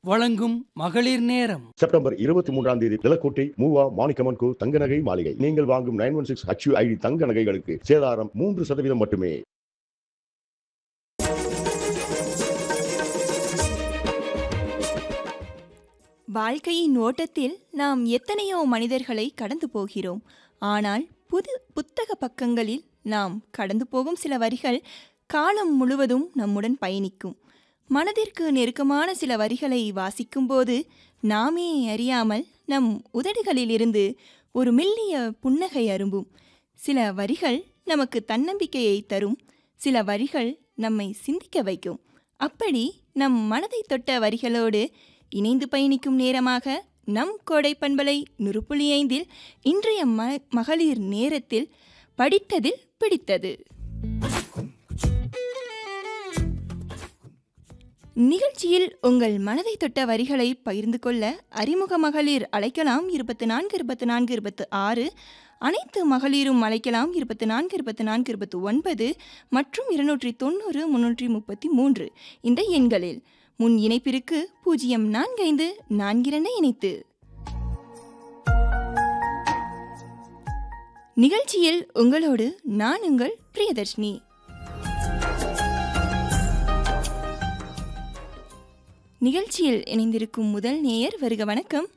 வழங்கும் மகளிர் நேரம் செப்டம்பர் இருபத்தி மூன்றாம் தேதி நிலக்கோட்டை மூவா மாணிக்கமன் கோ தங்க நகை மாளிகை நீங்கள் வாங்கும் nine one six HUID தங்க நகைகளுக்கு சேதாரம் மூன்று சதவீதம் மட்டுமே வாழ்க்கையின் ஓட்டத்தில் நாம் எத்தனையோ மனிதர்களை கடந்து போகிறோம் ஆனால் புது புத்தக பக்கங்களில் நாம் கடந்து போகும் சில வரிகள் காலம் முழுவதும் நம்முடன் பயணிக்கும் மனதிற்கு நெருக்கமான சில வரிகளை வாசிக்கும்போது நாமே அறியாமல் நம் உதடுகளிலிருந்து ஒரு மெல்லிய புன்னகை அரும்பும் சில வரிகள் நமக்கு தன்னம்பிக்கையை தரும் சில வரிகள் நம்மை சிந்திக்க வைக்கும் அப்படி நம் மனதை தொட்ட வரிகளோடு இணைந்து பயணிக்கும் நேரமாக நம் கோடை பண்பலை நுறுப்புள்ளி ஐந்தில் இன்றைய ம மகளிர் நேரத்தில் படித்ததில் பிடித்தது நிகழ்ச்சியில் உங்கள் மனதை தொட்ட வரிகளை பகிர்ந்து கொள்ள அறிமுக மகளிர் அழைக்கலாம் இருபத்தி நான்கு இருபத்தி நான்கு இருபத்து ஆறு அனைத்து மகளிரும் அழைக்கலாம் இருபத்தி நான்கு இருபத்தி நான்கு இருபத்தி ஒன்பது மற்றும் இருநூற்றி தொண்ணூறு முன்னூற்றி முப்பத்தி மூன்று இந்த எண்களில் முன் இணைப்பிற்கு பூஜ்ஜியம் நான்கைந்து நான்கிரண்டை இணைத்து நிகழ்ச்சியில் உங்களோடு நான் உங்கள் பிரியதர்ஷினி நிகழ்ச்சியில் இணைந்திருக்கும் முதல் நேயர் வருக வணக்கம்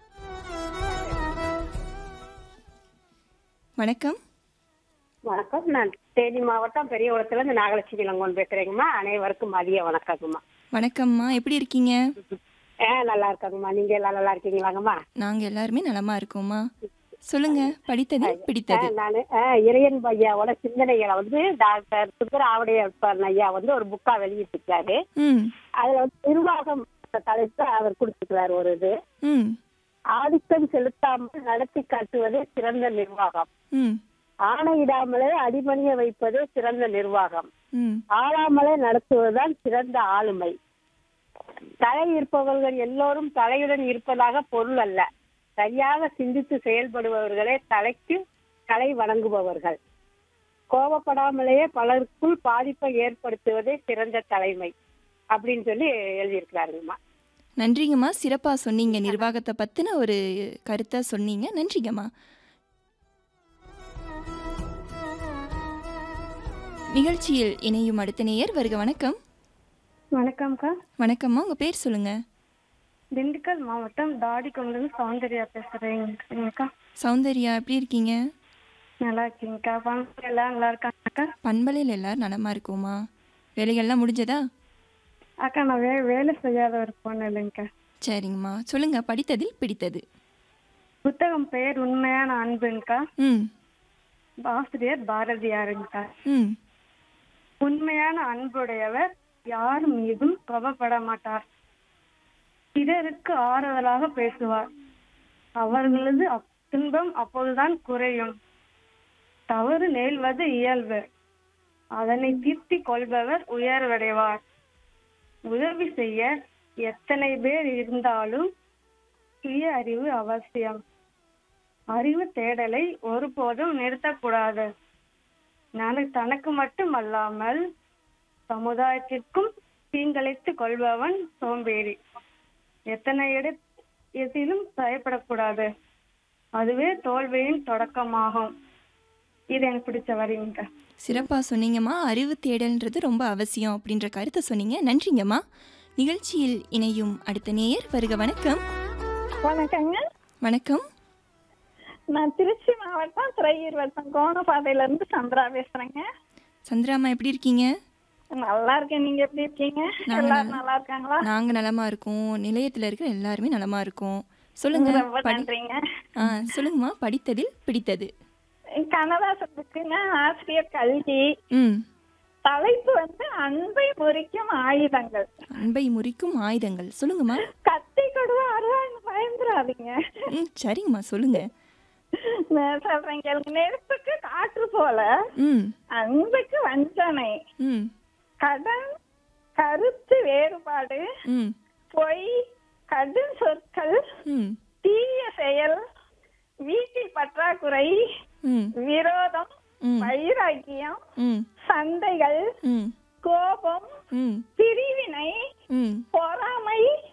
வணக்கம் வணக்கம் நான் தேனி மாவட்டம் பெரியகுளத்துல இருந்து நாகலட்சுமி இளங்கோன் பேசுறேங்கம்மா அனைவருக்கும் மதிய வணக்கங்கம்மா வணக்கம்மா எப்படி இருக்கீங்க ஆ நல்லா இருக்காங்கம்மா நீங்க எல்லாம் நல்லா இருக்கீங்களாங்கம்மா நாங்க எல்லாருமே நலமா இருக்கோமா சொல்லுங்க படித்ததில் பிடித்தது நான் இறையன் ஐயாவோட சிந்தனைகளை வந்து டாக்டர் சுந்தர ஆவடையப்பன் ஐயா வந்து ஒரு புக்கா வெளியிட்டிருக்காரு ம் அதுல வந்து நிர்வாகம் தலைப்பு அவர் கொடுத்துருக்கிறாரு ஒரு இது ம் ஆதிக்கம் செலுத்தாமல் நடத்தி காட்டுவதே சிறந்த நிர்வாகம் ம் ஆணையிடாமலே அடிபணிய வைப்பதே சிறந்த நிர்வாகம் ம் ஆளாமலே நடத்துவதுதான் சிறந்த ஆளுமை தலை இருப்பவர்கள் எல்லோரும் தலையுடன் இருப்பதாக பொருள் அல்ல சரியாக சிந்தித்து செயல்படுபவர்களே தலைக்கு தலை வணங்குபவர்கள் கோபப்படாமலேயே பலருக்குள் பாதிப்பை ஏற்படுத்துவதே சிறந்த தலைமை அப்படின்னு சொல்லி எழுதியிருக்கிறாருங்கம்மா நன்றிங்கம்மா சிறப்பா சொன்னீங்க நிர்வாகத்தை பத்தின ஒரு கருத்தை சொன்னீங்க நன்றிங்கம்மா நிகழ்ச்சியில் இணையும் அடுத்த நேயர் வருக வணக்கம் வணக்கம்க்கா வணக்கம்மா உங்க பேர் சொல்லுங்க திண்டுக்கல் மாவட்டம் தாடிக்கொண்டு சௌந்தர்யா பேசுறேங்கக்கா சௌந்தர்யா எப்படி இருக்கீங்க நல்லா இருக்கீங்கக்கா பணம் எல்லாம் நல்லா இருக்காங்கக்கா பண்பலையில் எல்லாரும் நலமா இருக்கோமா வேலைகள்லாம் முடிஞ்சதா அக்கா நான் வே வேலை செய்யாத ஒரு பொண்ணு இல்லைங்கக்கா சரிங்கம்மா சொல்லுங்க படித்ததில் பிடித்தது புத்தகம் பெயர் உண்மையான அன்புங்கக்கா ம் ஆசிரியர் பாரதியாருங்கக்கா ம் உண்மையான அன்புடையவர் யார் மீதும் கோபப்பட மாட்டார் பிறருக்கு ஆறுதலாக பேசுவார் அவர்களது அப்- துன்பம் அப்போதுதான் குறையும் தவறு நேர்வது இயல்பு அதனை திருத்திக் கொள்பவர் உயர்வடைவார் உதவி செய்ய எத்தனை பேர் இருந்தாலும் சுய அறிவு அவசியம் அறிவு தேடலை ஒருபோதும் நிறுத்தக்கூடாது நான் தனக்கு மட்டும் அல்லாமல் சமுதாயத்திற்கும் தீங்கிழைத்துக் கொள்பவன் சோம்பேறி எத்தனை இடத்திலும் பயப்படக்கூடாது அதுவே தோல்வியின் தொடக்கமாகும் இது எனக்கு பிடிச்ச வரிங்க சிறப்பா சொன்னீங்கம்மா அறிவு தேடல்ன்றது ரொம்ப அவசியம் அப்படின்ற கருத்தை சொன்னீங்க நன்றிங்கம்மா நிகழ்ச்சியில் இணையும் அடுத்த நேயர் வருக வணக்கம் வணக்கங்க வணக்கம் நான் திருச்சி மாவட்டம் திரையூர் வட்டம் கோணப்பாதையில இருந்து சந்திரா பேசுறேங்க சந்திராமா எப்படி இருக்கீங்க நல்லா இருக்கேன் நீங்க எப்படி இருக்கீங்க நாங்க எல்லாரும் நல்லா- நல்லா இருக்காங்களா நாங்க நலமா இருக்கோம் நிலையத்துல இருக்கிற எல்லாருமே நலமா இருக்கோம் சொல்லுங்க ரொம்ப படி நன்றிங்க ஆ சொல்லுங்கம்மா படித்ததில் பிடித்தது கண்ணதாசன் புக்குங்க ஆசிரியர் கல்வி ம் தலைப்பு வந்து அன்பை முறிக்கும் ஆயுதங்கள் அன்பை முறிக்கும் ஆயுதங்கள் சொல்லுங்கம்மா கத்தி கொடுவா அருவான்னு பயந்துராதீங்க ம் சரிங்கம்மா சொல்லுங்க நான் சொல்றேன் கேளுங்க நெருப்புக்கு காற்று போல ம் அன்புக்கு வஞ்சனை ம் கடன் கருத்து வேறுபாடு ம் பொய் கடும் சொற்கள் ம் தீய செயல் வீட்டில் பற்றாக்குறை ம் விரோதம் ம் வைராக்கியம் ம் சண்டைகள் ம் கோபம் ம் பிரிவினை ம் பொறாமை